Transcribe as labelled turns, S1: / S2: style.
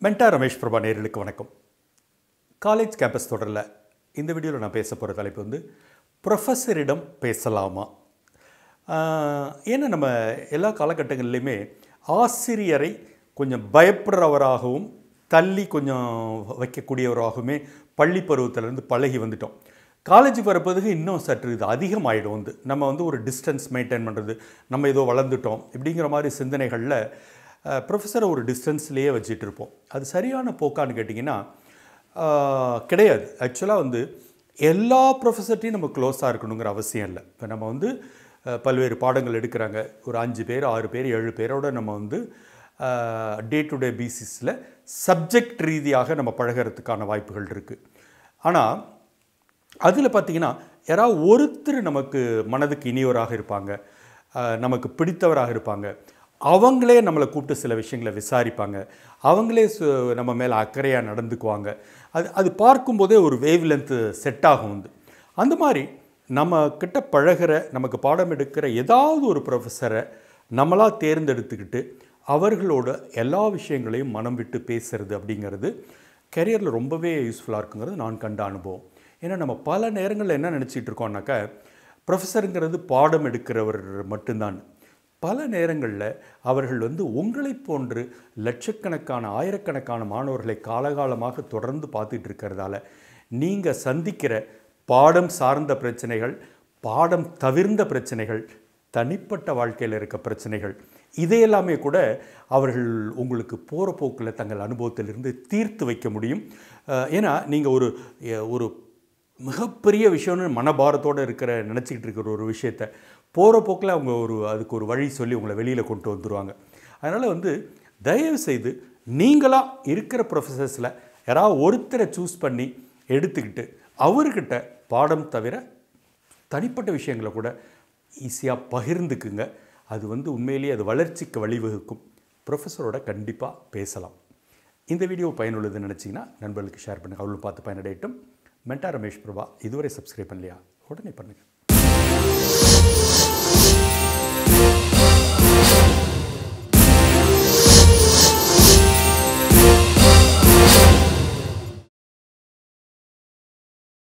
S1: மென்டா ரமேஷ் பிரபா நேர்களுக்கு வணக்கம் college campus தொடரில் இந்த வீடியோவில் நான் பேச போகிற தலைப்பு வந்து ப்ரொஃபஸரிடம் பேசலாமா ஆஹ், ஏன்னா நம்ம எல்லா காலகட்டங்கள்லையுமே ஆசிரியரை கொஞ்சம் பயப்படுறவராகவும் தள்ளி கொஞ்சம் வைக்கக்கூடியவராகவுமே பள்ளி பருவத்திலேருந்து பழகி வந்துட்டோம் காலேஜுக்கு வரப்போதுக்கு இன்னும் சற்று இது அதிகமாகிடும் வந்து நம்ம வந்து ஒரு டிஸ்டன்ஸ் மெயின்டைன் பண்ணுறது நம்ம ஏதோ வளர்ந்துட்டோம் இப்படிங்கிற மாதிரி சிந்தனைகளில் ப்ரொஃபஸரை ஒரு டிஸ்டன்ஸ்லேயே வச்சுட்டு இருப்போம் அது சரியான போக்கான்னு கேட்டிங்கன்னா ஆஹ், கிடையாது ஆக்சுவலாக வந்து எல்லா ப்ரொஃபஸர்ட்டையும் நம்ம க்ளோஸாக இருக்கணுங்கிற அவசியம் இல்லை இப்போ நம்ம வந்து அஹ், பல்வேறு பாடங்கள் எடுக்கிறாங்க ஒரு அஞ்சு பேர் ஆறு பேர் ஏழு பேரோட நம்ம வந்து டே டு டே பேசிஸில் சப்ஜெக்ட் ரீதியாக நம்ம பழகிறதுக்கான வாய்ப்புகள் இருக்குது ஆனால் அதில் பார்த்தீங்கன்னா யாராவது ஒருத்தர் நமக்கு மனதுக்கு இனியவராக இருப்பாங்க அஹ், நமக்கு பிடித்தவராக இருப்பாங்க அவங்களே நம்மளை கூப்பிட்டு சில விஷயங்களை விசாரிப்பாங்க அவங்களே சு- நம்ம மேலே அக்கறையாக நடந்துக்குவாங்க அது அது பார்க்கும்போதே ஒரு வேவ் லென்த்து செட் ஆகும் வந்து அந்த மாதிரி நம்ம கிட்ட பழகுற நமக்கு பாடம் எடுக்கிற ஏதாவது ஒரு ப்ரொஃபஸரை நம்மளாக தேர்ந்தெடுத்துக்கிட்டு அவர்களோட எல்லா விஷயங்களையும் மனம் விட்டு பேசுறது அப்படிங்கிறது கெரியரில் ரொம்பவே யூஸ்ஃபுல்லாக இருக்குங்கிறது நான் கண்ட அனுபவம் ஏன்னா நம்ம பல நேரங்களில் என்ன நினச்சிட்டு இருக்கோம்னாக்கா ப்ரொஃபஸருங்கிறது பாடம் எடுக்கிறவர் மட்டும்தான் பல நேரங்களில் அவர்கள் வந்து உங்களைப் போன்று லட்சக்கணக்கான ஆயிரக்கணக்கான மாணவர்களை காலகாலமாக தொடர்ந்து பார்த்துட்டு இருக்கிறதால நீங்கள் சந்திக்கிற பாடம் சார்ந்த பிரச்சனைகள் பாடம் தவிர்ந்த பிரச்சனைகள் தனிப்பட்ட வாழ்க்கையில் இருக்க பிரச்சனைகள் இதையெல்லாமே கூட அவர்கள் உங்களுக்கு போகிற போக்கில் தங்கள் அனுபவத்திலிருந்து தீர்த்து வைக்க முடியும் அஹ், ஏன்னா நீங்கள் ஒரு எ- ஒரு மிகப்பெரிய விஷயம்னு மனபாரத்தோடு இருக்கிற நினச்சிக்கிட்டு இருக்கிற ஒரு விஷயத்த போகிற போக்கில் அவங்க ஒரு அதுக்கு ஒரு வழி சொல்லி உங்களை வெளியில் கொண்டு வந்துடுவாங்க அதனால் வந்து தயவு செய்து நீங்களாக இருக்கிற ப்ரொஃபஸர்ஸில் யாராவது ஒருத்தரை சூஸ் பண்ணி எடுத்துக்கிட்டு அவர்கிட்ட பாடம் தவிர தனிப்பட்ட விஷயங்களை கூட ஈஸியாக பகிர்ந்துக்குங்க அது வந்து உண்மையிலேயே அது வளர்ச்சிக்கு வழிவகுக்கும் ப்ரொஃபஸரோட கண்டிப்பாக பேசலாம் இந்த வீடியோ பயனுள்ளதுன்னு நினச்சிங்கன்னா நண்பர்களுக்கு ஷேர் பண்ணுங்கள் அவளும் பார்த்து பயனடையட்டும் மென்டா ரமேஷ் பிரபா இதுவரை சப்ஸ்கிரைப் பண்ணலையா உடனே பண்ணுங்கள்